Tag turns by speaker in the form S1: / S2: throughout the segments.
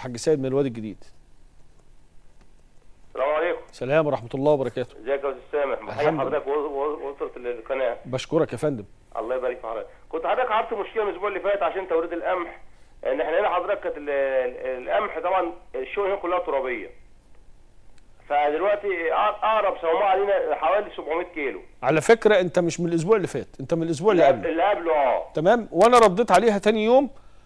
S1: الحاج سيد من الوادي الجديد
S2: السلام عليكم
S1: سلام ورحمه الله وبركاته
S2: ازيك يا استاذ سامح بحيي
S1: الحمد
S2: حضرتك ووصلت القناه
S1: بشكرك يا فندم
S2: الله يبارك في حضرتك كنت حضرتك عرفت مشكله من الاسبوع اللي فات عشان توريد القمح ان احنا هنا حضرتك كانت ال- ال- القمح طبعا الشغل هنا كلها ترابيه فدلوقتي أق- اقرب صومعه علينا حوالي 700 كيلو
S1: على فكره انت مش من الاسبوع اللي فات انت من الاسبوع اللي قبله
S2: اللي قبله اه
S1: تمام وانا رديت عليها تاني يوم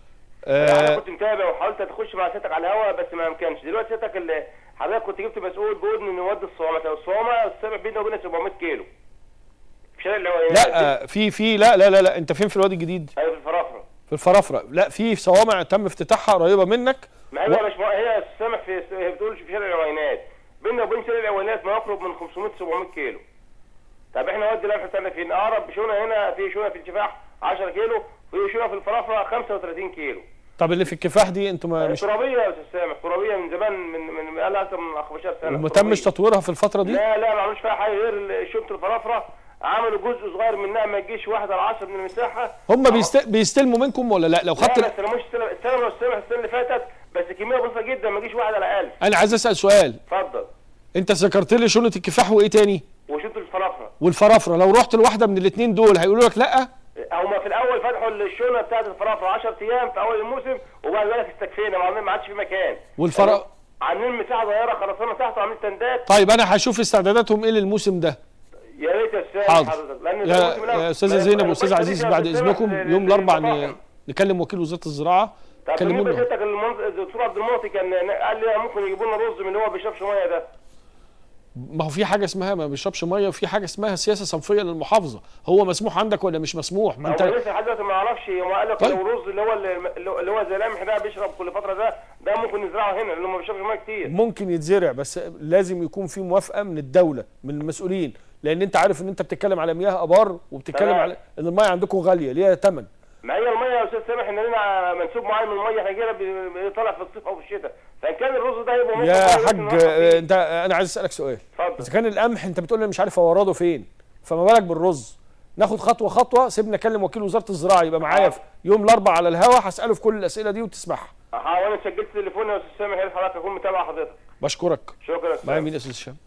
S2: انا
S1: آه
S2: كنت متابع وحاولت تخش مع سيادتك على الهواء بس ما امكنش دلوقتي سيادتك اللي حضرتك كنت جبت مسؤول بودن ان نودي الصوامع طب الصوامع السابع بيننا وبين 700 كيلو في شارع العوينات
S1: لا في في لا لا لا لا انت فين في الوادي الجديد
S2: ايوه في الفرافره
S1: في الفرافره لا في صوامع تم افتتاحها قريبه منك
S2: ما هي مش هي السامح في هي بتقول في شارع العوينات بيننا وبين شارع العوينات ما يقرب من 500 700 كيلو طب احنا نودي القمح بتاعنا فين؟ اقرب شونه هنا في شونه في الكفاح 10 كيلو وفي شونه في الفرافره 35 كيلو
S1: طب اللي في الكفاح دي انتوا ما مش
S2: ترابيه يا استاذ سامح ترابيه من زمان من من بقى لها اكثر من 15 سنه
S1: وما تمش
S2: ترابية.
S1: تطويرها في الفتره دي
S2: لا لا ما عملوش فيها حاجه غير شونه الفرافره عملوا جزء صغير منها ما يجيش واحد على 10 من المساحه
S1: هم بيست... بيستلموا منكم ولا لا لو
S2: لا
S1: خدت
S2: ما استلموش السنه السنه لو استلموا السنه اللي فاتت بس كميه بسيطه جدا ما يجيش واحد على 1000
S1: انا عايز اسال سؤال
S2: اتفضل
S1: انت ذكرت لي شونه الكفاح وايه تاني
S2: وشونه الفرافره
S1: والفرافره لو رحت لواحده من الاثنين دول هيقولوا لك لا
S2: هما في الاول فتحوا الشونه بتاعت الفرافره 10 ايام في اول الموسم وبعد ذلك استكفينا ما عملنا- ما عادش في مكان
S1: والفرا
S2: عاملين مساحه صغيره خرسانه تحت وعاملين تندات
S1: طيب انا هشوف استعداداتهم ايه للموسم ده
S2: يا ريت يا استاذ
S1: حاضر.
S2: حضرتك لان
S1: يا,
S2: الموسم الأول-
S1: يا استاذه
S2: ما-
S1: زينب
S2: ما-
S1: واستاذ
S2: ما-
S1: عزيز
S2: ما-
S1: بعد
S2: ما-
S1: اذنكم
S2: ما-
S1: يوم الاربعاء
S2: ما-
S1: ن- نكلم وكيل وزاره الزراعه
S2: طب
S1: نكلمه
S2: بالنسبه
S1: له.
S2: لسيادتك المنط- الدكتور عبد المعطي كان قال لي ممكن يجيبوا لنا رز من اللي هو ما بيشربش ميه ده
S1: ما هو في حاجه اسمها ما بيشربش ميه وفي حاجه اسمها سياسه صنفيه للمحافظه هو مسموح عندك ولا مش مسموح ما
S2: هو
S1: انت
S2: لسه لحد دلوقتي ما يعرفش هو قال لك
S1: طيب.
S2: لو الرز اللي هو اللي هو زي القمح ده بيشرب كل فتره ده ده ممكن نزرعه هنا لانه ما بيشربش ميه كتير
S1: ممكن يتزرع بس لازم يكون في موافقه من الدوله من المسؤولين لان انت عارف ان انت بتتكلم على مياه ابار وبتتكلم
S2: تمام.
S1: على ان الميه عندكم غاليه ليها ثمن
S2: ما هي الميه يا استاذ سامح ان لنا منسوب معين من الميه احنا جينا بي- بيطلع في الصيف او في الشتاء فان كان الرز ده يبقى ممكن
S1: يا
S2: مية
S1: حاج
S2: ممكن نوفر فيه.
S1: آه، انت انا عايز اسالك سؤال
S2: اتفضل
S1: اذا كان القمح انت بتقول لي مش عارف اورده فين فما بالك بالرز ناخد خطوه خطوه سيبنا اكلم وكيل وزاره الزراعه يبقى معايا في يوم الاربعاء على الهوا هساله في كل الاسئله دي وتسمعها
S2: اه وانا سجلت تليفوني يا استاذ سامح يا ريت حضرتك اكون متابع حضرتك
S1: بشكرك
S2: شكرا يا أستاذ
S1: معايا مين يا استاذ هشام